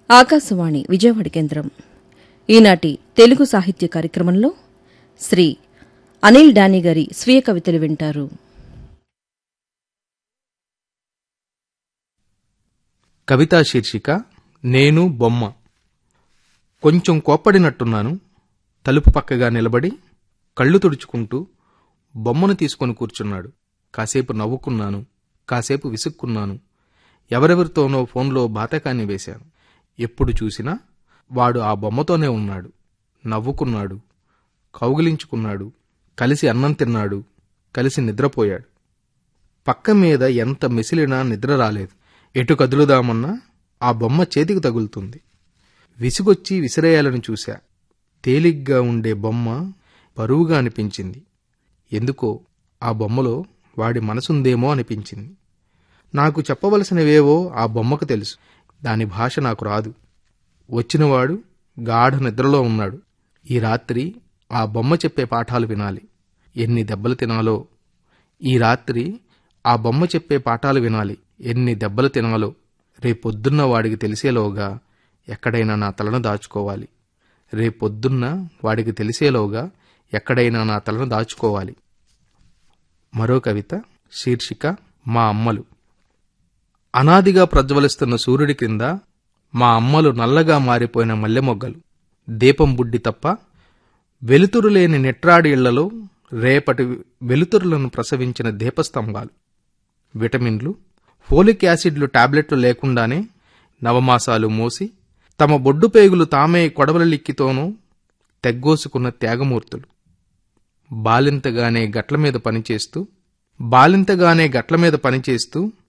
ఆకాశవాణి విజయవాడ కేంద్రం ఈనాటి తెలుగు సాహిత్య కార్యక్రమంలో శ్రీ అనిల్ డానీ గారి స్వీయ కవితలు వింటారు కవితా శీర్షిక నేను బొమ్మ కొంచెం కోప్పడినట్టున్నాను తలుపు పక్కగా నిలబడి కళ్ళు తుడుచుకుంటూ బొమ్మను తీసుకొని కూర్చున్నాడు కాసేపు నవ్వుకున్నాను కాసేపు విసుక్కున్నాను ఎవరెవరితోనో ఫోన్లో బాతకాన్ని వేశాను ఎప్పుడు చూసినా వాడు ఆ బొమ్మతోనే ఉన్నాడు నవ్వుకున్నాడు కౌగిలించుకున్నాడు కలిసి అన్నం తిన్నాడు కలిసి నిద్రపోయాడు పక్క మీద ఎంత మెసిలినా నిద్ర రాలేదు ఎటు కదులుదామన్నా ఆ బొమ్మ చేతికి తగులుతుంది విసుగొచ్చి విసిరేయాలని చూశా తేలిగ్గా ఉండే బొమ్మ బరువుగా అనిపించింది ఎందుకో ఆ బొమ్మలో వాడి మనసుందేమో అనిపించింది నాకు చెప్పవలసినవేవో ఆ బొమ్మకు తెలుసు దాని భాష నాకు రాదు వచ్చినవాడు గాఢ నిద్రలో ఉన్నాడు ఈ రాత్రి ఆ బొమ్మ చెప్పే పాఠాలు వినాలి ఎన్ని దెబ్బలు తినాలో ఈ రాత్రి ఆ బొమ్మ చెప్పే పాఠాలు వినాలి ఎన్ని దెబ్బలు తినాలో రేపొద్దున్న వాడికి తెలిసేలోగా ఎక్కడైనా నా తలను దాచుకోవాలి రేపొద్దున్న వాడికి తెలిసేలోగా ఎక్కడైనా నా తలను దాచుకోవాలి మరో కవిత శీర్షిక మా అమ్మలు అనాదిగా ప్రజ్వలిస్తున్న సూర్యుడి క్రింద మా అమ్మలు నల్లగా మారిపోయిన మల్లెమొగ్గలు దీపం బుడ్డి తప్ప వెలుతురు లేని నెట్రాడి ఇళ్లలో రేపటి వెలుతురులను ప్రసవించిన దీపస్తంభాలు విటమిన్లు ఫోలిక్ యాసిడ్లు టాబ్లెట్లు లేకుండానే నవమాసాలు మోసి తమ బొడ్డు పేగులు తామే కొడవలలిక్కితోనూ తెగ్గోసుకున్న త్యాగమూర్తులు బాలింతగానే గట్ల మీద పనిచేస్తూ బాలింతగానే గట్ల మీద పనిచేస్తూ